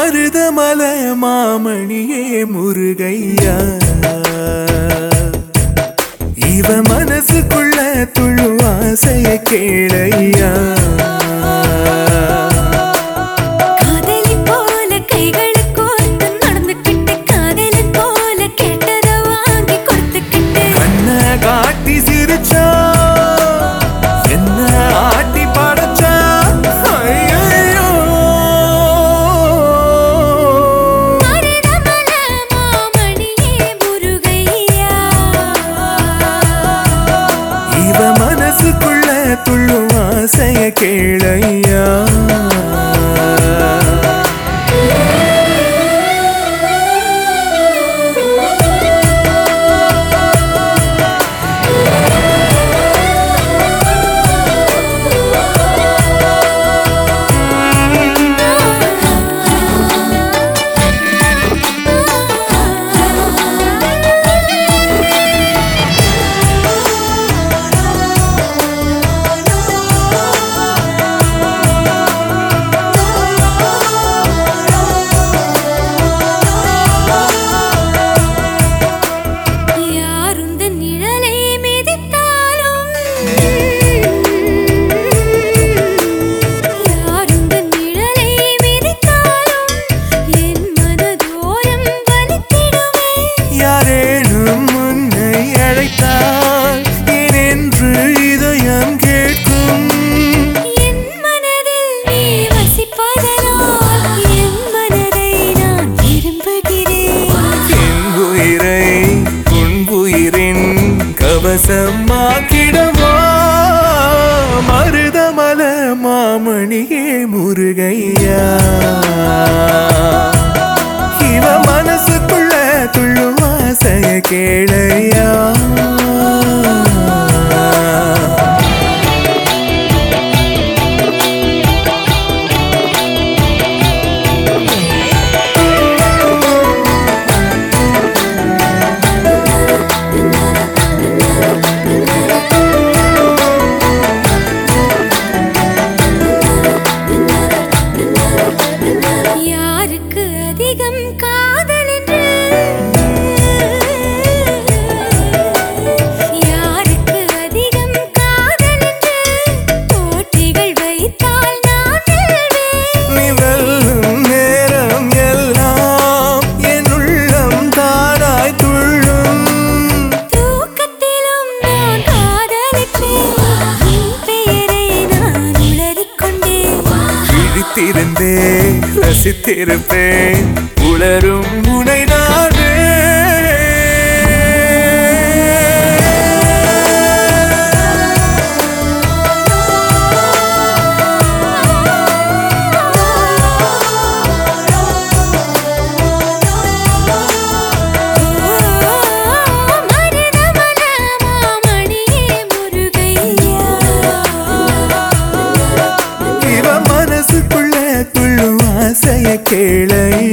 மருதமல மாமணியே முருகையா இவ மனசுக்குள்ள துள்ளு ஆசைய கேளையா காதலி போல கைகளை கோர்த்து நடந்துக்கிட்டு காதலி போல கேட்டத வாங்கி கொடுத்துக்கிட்டு கண்ண காட்டி சிரிச்சா என்ன ஆட்டி படைச்சா ஐயையோ. மருதமல மாமணியே முருகையா இவ மனசுக்குள்ள துள்ளு ஆசைய கேளையா யாருந்த நிழலை மிதித்தாலும் யாருந்த நிழலை மிதித்தாலும் என் மனதோரம் வலித்திடுமே யாரேனும் முன்னை அழைத்தால் ஏனென்று இதயம் கேட்கும் என் மனதில் நீ வசிப்பதனால் என் மனதை நான் விரும்புகிறேன் என் உயிரை உன் உயிரின் கவசமாக்கிடவா மருதமல மாமணியே முருகையா இவ மனசுக்குள்ள துள்ளு ஆசைய கேளையா யாருக்கு அதிகம் காதல் என்று யாருக்கு அதிகம் காதல் என்று போட்டிகள் வைத்தால் நான் வெல்வேன் நீ வெல்லும் நேரம் எல்லாம் என் உள்ளம் தானாய் துள்ளும் தூக்கத்திலும் நான் காதலிப்பேன் உன் பெயரை நான் உளறிக் கொண்டேன் விழித்திருந்தே ரசித்திருப்பேன் உளரும் உனை நானே மருதமல மாமணியே முருகையா இவ மனசுக்குள்ள துள்ளும் ஆசைய கேளையா